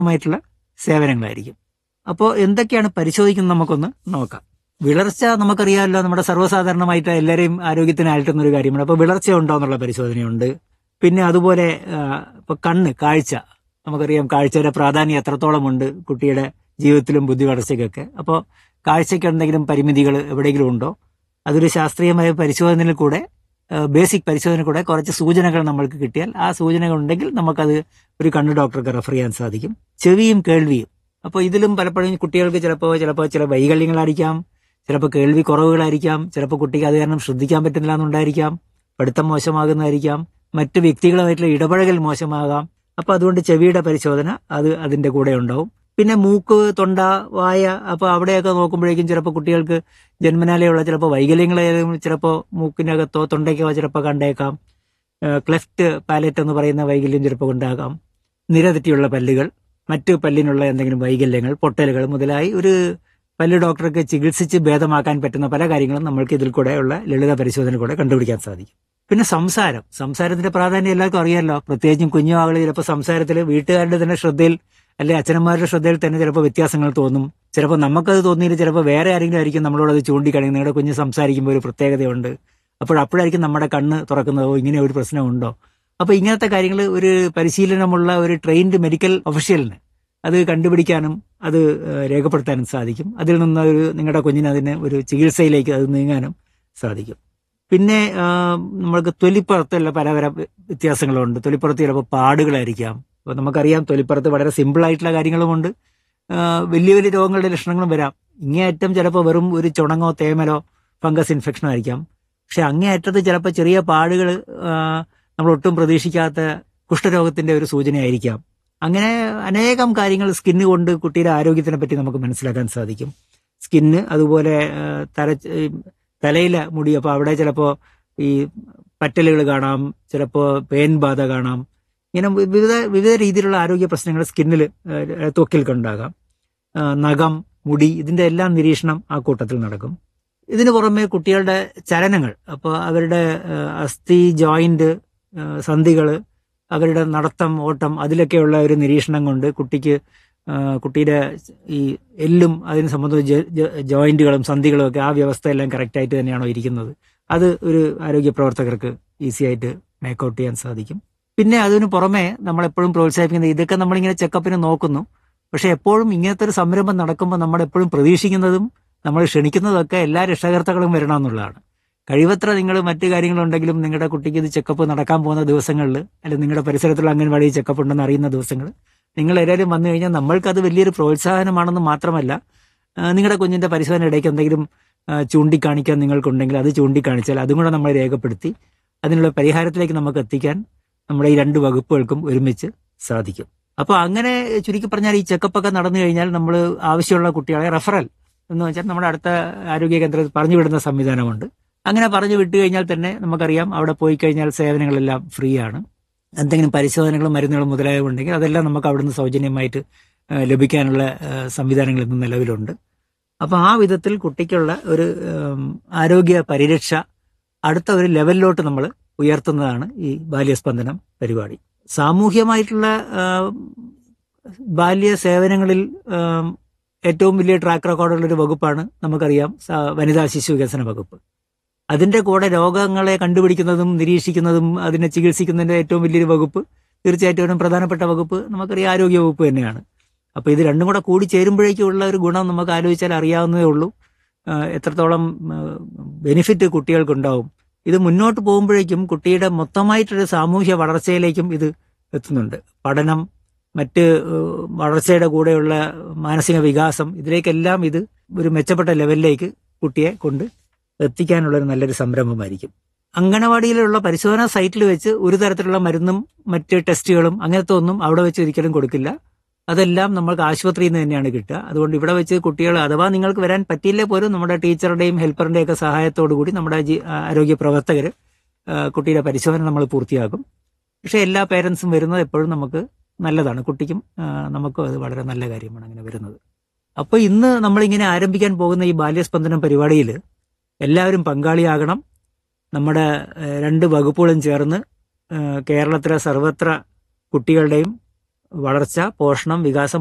മായിട്ടുള്ള സേവനങ്ങളായിരിക്കും അപ്പോൾ എന്തൊക്കെയാണ് പരിശോധിക്കുന്നത് നമുക്കൊന്ന് നോക്കാം വിളർച്ച നമുക്കറിയാമല്ലോ നമ്മുടെ സർവ്വസാധാരണമായിട്ട് എല്ലാവരെയും ആരോഗ്യത്തിന് അലട്ടുന്ന ഒരു കാര്യമാണ് അപ്പോൾ വിളർച്ച ഉണ്ടോ എന്നുള്ള പരിശോധനയുണ്ട് പിന്നെ അതുപോലെ ആ, ഇപ്പൊ കണ്ണ് കാഴ്ച നമുക്കറിയാം കാഴ്ചയുടെ പ്രാധാന്യം എത്രത്തോളം ഉണ്ട് കുട്ടിയുടെ ജീവിതത്തിലും ബുദ്ധി വളർച്ചയ്ക്കൊക്കെ അപ്പോൾ കാഴ്ചയ്ക്ക് എന്തെങ്കിലും പരിമിതികൾ എവിടെയെങ്കിലും ഉണ്ടോ അതൊരു ശാസ്ത്രീയമായ പരിശോധനയിൽ കൂടെ ബേസിക് പരിശോധന കൂടെ കുറച്ച് സൂചനകൾ നമ്മൾക്ക് കിട്ടിയാൽ ആ സൂചനകൾ ഉണ്ടെങ്കിൽ നമുക്കത് ഒരു കണ്ണ് ഡോക്ടർക്ക് റെഫർ ചെയ്യാൻ സാധിക്കും ചെവിയും കേൾവിയും അപ്പോൾ ഇതിലും പലപ്പോഴും കുട്ടികൾക്ക് ചിലപ്പോൾ ചിലപ്പോൾ ചില വൈകല്യങ്ങളായിരിക്കാം ചിലപ്പോൾ കേൾവി കുറവുകളായിരിക്കാം ചിലപ്പോൾ കുട്ടിക്ക് അത് കാരണം ശ്രദ്ധിക്കാൻ പറ്റുന്നില്ല എന്നുണ്ടായിരിക്കാം പഠിത്തം മോശമാകുന്നതായിരിക്കാം മറ്റ് വ്യക്തികളുമായിട്ടുള്ള ഇടപഴകൽ മോശമാകാം അപ്പോൾ അതുകൊണ്ട് ചെവിയുടെ പരിശോധന അത് അതിന്റെ കൂടെ ഉണ്ടാവും പിന്നെ മൂക്ക് തൊണ്ട വായ അപ്പോൾ അവിടെയൊക്കെ നോക്കുമ്പോഴേക്കും ചിലപ്പോൾ കുട്ടികൾക്ക് ജന്മനാലെയുള്ള ചിലപ്പോൾ വൈകല്യങ്ങളായാലും ചിലപ്പോൾ മൂക്കിനകത്തോ തൊണ്ടയ്ക്കോ ചിലപ്പോൾ കണ്ടേക്കാം ക്ലെഫ്റ്റ് പാലറ്റ് എന്ന് പറയുന്ന വൈകല്യം ചിലപ്പോൾ ഉണ്ടാകാം നിരതെറ്റിയുള്ള പല്ലുകൾ മറ്റു പല്ലിനുള്ള എന്തെങ്കിലും വൈകല്യങ്ങൾ പൊട്ടലുകൾ മുതലായി ഒരു പല്ല് ഡോക്ടർക്ക് ചികിത്സിച്ച് ഭേദമാക്കാൻ പറ്റുന്ന പല കാര്യങ്ങളും നമ്മൾക്ക് ഇതിൽ കൂടെയുള്ള ലളിത പരിശോധന കൂടെ കണ്ടുപിടിക്കാൻ സാധിക്കും പിന്നെ സംസാരം സംസാരത്തിന്റെ പ്രാധാന്യം എല്ലാവർക്കും അറിയാമല്ലോ പ്രത്യേകിച്ചും കുഞ്ഞു ആളുകൾ ചിലപ്പോൾ സംസാരത്തിൽ വീട്ടുകാരുടെ തന്നെ ശ്രദ്ധയിൽ അല്ലെ അച്ഛനന്മാരുടെ ശ്രദ്ധയിൽ തന്നെ ചിലപ്പോൾ വ്യത്യാസങ്ങൾ തോന്നും ചിലപ്പോൾ നമുക്കത് തോന്നിയിട്ട് ചിലപ്പോൾ വേറെ ആരെങ്കിലും ആയിരിക്കും നമ്മളോട് അത് ചൂണ്ടിക്കാണെങ്കിൽ നിങ്ങളുടെ കുഞ്ഞ് സംസാരിക്കുമ്പോൾ ഒരു പ്രത്യേകതയുണ്ട് അപ്പോൾ അപ്പോഴായിരിക്കും നമ്മുടെ കണ്ണ് തുറക്കുന്നതോ ഇങ്ങനെ ഒരു പ്രശ്നമുണ്ടോ അപ്പോൾ ഇങ്ങനത്തെ കാര്യങ്ങൾ ഒരു പരിശീലനമുള്ള ഒരു ട്രെയിൻഡ് മെഡിക്കൽ ഒഫീഷ്യലിന് അത് കണ്ടുപിടിക്കാനും അത് ഏഹ്, രേഖപ്പെടുത്താനും സാധിക്കും അതിൽ നിന്ന് ഒരു നിങ്ങളുടെ കുഞ്ഞിന് അതിന് ഒരു ചികിത്സയിലേക്ക് അത് നീങ്ങാനും സാധിക്കും പിന്നെ ആ, നമ്മൾക്ക് തൊലിപ്പുറത്തുള്ള പല പല വ്യത്യാസങ്ങളുണ്ട് തൊലിപ്പുറത്ത് ചിലപ്പോൾ പാടുകളായിരിക്കാം അപ്പോൾ നമുക്കറിയാം തൊലിപ്പുറത്ത് വളരെ സിമ്പിൾ ആയിട്ടുള്ള കാര്യങ്ങളുമുണ്ട് ആ, വലിയ വലിയ രോഗങ്ങളുടെ ലക്ഷണങ്ങളും വരാം ഇങ്ങേയറ്റം ചിലപ്പോൾ വെറും ഒരു ചുണങ്ങോ തേമലോ ഫംഗസ് ഇൻഫെക്ഷനോ ആയിരിക്കാം പക്ഷെ അങ്ങേയറ്റത്ത് ചിലപ്പോൾ ചെറിയ പാടുകൾ നമ്മൾ ഒട്ടും പ്രതീക്ഷിക്കാത്ത കുഷ്ഠരോഗത്തിന്റെ ഒരു സൂചനയായിരിക്കാം അങ്ങനെ അനേകം കാര്യങ്ങൾ സ്കിന്ന് കൊണ്ട് കുട്ടിയുടെ ആരോഗ്യത്തിനെ പറ്റി നമുക്ക് മനസ്സിലാക്കാൻ സാധിക്കും സ്കിന്ന് അതുപോലെ ആ, തല ഈ തലയിലെ മുടി അപ്പോൾ അവിടെ ചിലപ്പോൾ ഈ പറ്റലുകൾ കാണാം ചിലപ്പോൾ പേൻ ബാധ കാണാം ഇങ്ങനെ വിവിധ വിവിധ രീതിയിലുള്ള ആരോഗ്യ പ്രശ്നങ്ങൾ സ്കിന്നിൽ ത്വക്കിൽ കണ്ടാകാം ആ, നഖം മുടി ഇതിന്റെ എല്ലാം നിരീക്ഷണം ആ കൂട്ടത്തിൽ നടക്കും ഇതിന് പുറമെ കുട്ടികളുടെ ചലനങ്ങൾ അപ്പോൾ അവരുടെ ആ, അസ്ഥി ജോയിന്റ് സന്ധികൾ അവരുടെ നടത്തം ഓട്ടം അതിലൊക്കെയുള്ള ഒരു നിരീക്ഷണം കൊണ്ട് കുട്ടിക്ക് ആ, കുട്ടിയുടെ ഈ എല്ലും അതിന് സംബന്ധിച്ച ജ- ജ- ജോയിന്റുകളും സന്ധികളും ഒക്കെ ആ വ്യവസ്ഥയെല്ലാം കറക്റ്റായിട്ട് തന്നെയാണോ ഇരിക്കുന്നത് അത് ഒരു ആരോഗ്യ പ്രവർത്തകർക്ക് ഈസി ആയിട്ട് മേക്കൗട്ട് ചെയ്യാൻ സാധിക്കും പിന്നെ അതിന് പുറമെ നമ്മളെപ്പോഴും പ്രോത്സാഹിപ്പിക്കുന്നത് ഇതൊക്കെ നമ്മളിങ്ങനെ ചെക്കപ്പിന് നോക്കുന്നു പക്ഷെ എപ്പോഴും ഇങ്ങനത്തെ ഒരു സംരംഭം നടക്കുമ്പോൾ നമ്മൾ എപ്പോഴും പ്രതീക്ഷിക്കുന്നതും നമ്മൾ ക്ഷണിക്കുന്നതൊക്കെ എല്ലാ രക്ഷകർത്താക്കളും വരണമെന്നുള്ളതാണ് കഴിവത്ര നിങ്ങൾ മറ്റു കാര്യങ്ങളുണ്ടെങ്കിലും നിങ്ങളുടെ കുട്ടിക്ക് ഇത് ചെക്കപ്പ് നടക്കാൻ പോകുന്ന ദിവസങ്ങളിൽ അല്ലെങ്കിൽ നിങ്ങളുടെ പരിസരത്തുള്ള അംഗൻവാടി ചെക്കപ്പ് ഉണ്ടെന്ന് അറിയുന്ന ദിവസങ്ങൾ നിങ്ങൾ എല്ലാവരും വന്നു കഴിഞ്ഞാൽ നമ്മൾക്കത് വലിയൊരു പ്രോത്സാഹനമാണെന്ന് മാത്രമല്ല ആ, നിങ്ങളുടെ കുഞ്ഞിന്റെ പരിശോധന ഇടയ്ക്ക് എന്തെങ്കിലും ആ, ചൂണ്ടിക്കാണിക്കാൻ നിങ്ങൾക്കുണ്ടെങ്കിൽ അത് ചൂണ്ടിക്കാണിച്ചാൽ അതും കൂടെ നമ്മൾ രേഖപ്പെടുത്തി അതിനുള്ള പരിഹാരത്തിലേക്ക് നമുക്ക് എത്തിക്കാൻ നമ്മുടെ ഈ രണ്ട് വകുപ്പുകൾക്കും ഒരുമിച്ച് സാധിക്കും അപ്പോൾ അങ്ങനെ ചുരുക്കി പറഞ്ഞാൽ ഈ ചെക്കപ്പ് ഒക്കെ നടന്നു കഴിഞ്ഞാൽ നമ്മൾ ആവശ്യമുള്ള കുട്ടികളെ റെഫറൽ എന്ന് വെച്ചാൽ നമ്മുടെ അടുത്ത ആരോഗ്യ കേന്ദ്രത്തിൽ പറഞ്ഞു വിടുന്ന സംവിധാനമുണ്ട് അങ്ങനെ പറഞ്ഞു വിട്ടു കഴിഞ്ഞാൽ തന്നെ നമുക്കറിയാം അവിടെ പോയി കഴിഞ്ഞാൽ സേവനങ്ങളെല്ലാം ഫ്രീ ആണ് എന്തെങ്കിലും പരിശോധനകളും മരുന്നുകളും മുതലായവ ഉണ്ടെങ്കിൽ അതെല്ലാം നമുക്ക് അവിടുന്ന് സൗജന്യമായിട്ട് ആ, ലഭിക്കാനുള്ള ആ, സംവിധാനങ്ങൾ ഇന്ന് നിലവിലുണ്ട് അപ്പോൾ ആ വിധത്തിൽ കുട്ടിക്കുള്ള ഒരു ഉം, ആരോഗ്യ പരിരക്ഷ അടുത്ത ഒരു ലെവലിലോട്ട് നമ്മൾ ഉയർത്തുന്നതാണ് ഈ ബാല്യസ്പന്ദനം പരിപാടി സാമൂഹ്യമായിട്ടുള്ള ആ, ബാല്യ സേവനങ്ങളിൽ ആം, ഏറ്റവും വലിയ ട്രാക്ക് റെക്കോർഡുള്ള ഒരു വകുപ്പാണ് നമുക്കറിയാം സ- വനിതാ ശിശു വികസന വകുപ്പ് അതിന്റെ കൂടെ രോഗങ്ങളെ കണ്ടുപിടിക്കുന്നതും നിരീക്ഷിക്കുന്നതും അതിനെ ചികിത്സിക്കുന്നതിന്റെ ഏറ്റവും വലിയൊരു വകുപ്പ് തീർച്ചയായിട്ടും ഒരു പ്രധാനപ്പെട്ട വകുപ്പ് നമുക്കറിയാം ആരോഗ്യ വകുപ്പ് തന്നെയാണ് അപ്പൊ ഇത് രണ്ടും കൂടെ കൂടി ചേരുമ്പോഴേക്കുള്ള ഒരു ഗുണം നമുക്ക് ആലോചിച്ചാൽ അറിയാവുന്നതേ ഉള്ളൂ ആ, എത്രത്തോളം ബെനിഫിറ്റ് കുട്ടികൾക്കുണ്ടാവും ഇത് മുന്നോട്ട് പോകുമ്പോഴേക്കും കുട്ടിയുടെ മൊത്തമായിട്ടൊരു സാമൂഹ്യ വളർച്ചയിലേക്കും ഇത് എത്തുന്നുണ്ട് പഠനം മറ്റ് ഏഹ്, വളർച്ചയുടെ കൂടെയുള്ള മാനസിക വികാസം ഇതിലേക്കെല്ലാം ഇത് ഒരു മെച്ചപ്പെട്ട ലെവലിലേക്ക് കുട്ടിയെ കൊണ്ട് എത്തിക്കാനുള്ള ഒരു നല്ലൊരു സംരംഭമായിരിക്കും അങ്കണവാടിയിലുള്ള പരിശോധനാ സൈറ്റിൽ വെച്ച് ഒരു തരത്തിലുള്ള മരുന്നും മറ്റ് ടെസ്റ്റുകളും അങ്ങനത്തെ ഒന്നും അവിടെ വെച്ച് ഒരിക്കലും കൊടുക്കില്ല അതെല്ലാം നമ്മൾക്ക് ആശുപത്രിയിൽ നിന്ന് തന്നെയാണ് കിട്ടുക അതുകൊണ്ട് ഇവിടെ വെച്ച് കുട്ടികൾ അഥവാ നിങ്ങൾക്ക് വരാൻ പറ്റിയില്ലേ പോലും നമ്മുടെ ടീച്ചറുടെയും ഹെൽപ്പറിന്റെയും ഒക്കെ സഹായത്തോടു കൂടി നമ്മുടെ ജി- ആരോഗ്യ പ്രവർത്തകർ കുട്ടിയുടെ പരിശോധന നമ്മൾ പൂർത്തിയാക്കും പക്ഷെ എല്ലാ പേരൻസും വരുന്നത് എപ്പോഴും നമുക്ക് നല്ലതാണ് കുട്ടിക്കും ആ, നമുക്കും അത് വളരെ നല്ല കാര്യമാണ് അങ്ങനെ വരുന്നത് അപ്പോൾ ഇന്ന് നമ്മളിങ്ങനെ ആരംഭിക്കാൻ പോകുന്ന ഈ ബാല്യസ്പന്ദനം പരിപാടിയിൽ എല്ലാവരും പങ്കാളിയാകണം നമ്മുടെ ഏഹ്, രണ്ട് വകുപ്പുകളും ചേർന്ന് ഏഹ്, കേരളത്തിലെ സർവത്ര കുട്ടികളുടെയും വളർച്ച പോഷണം വികാസം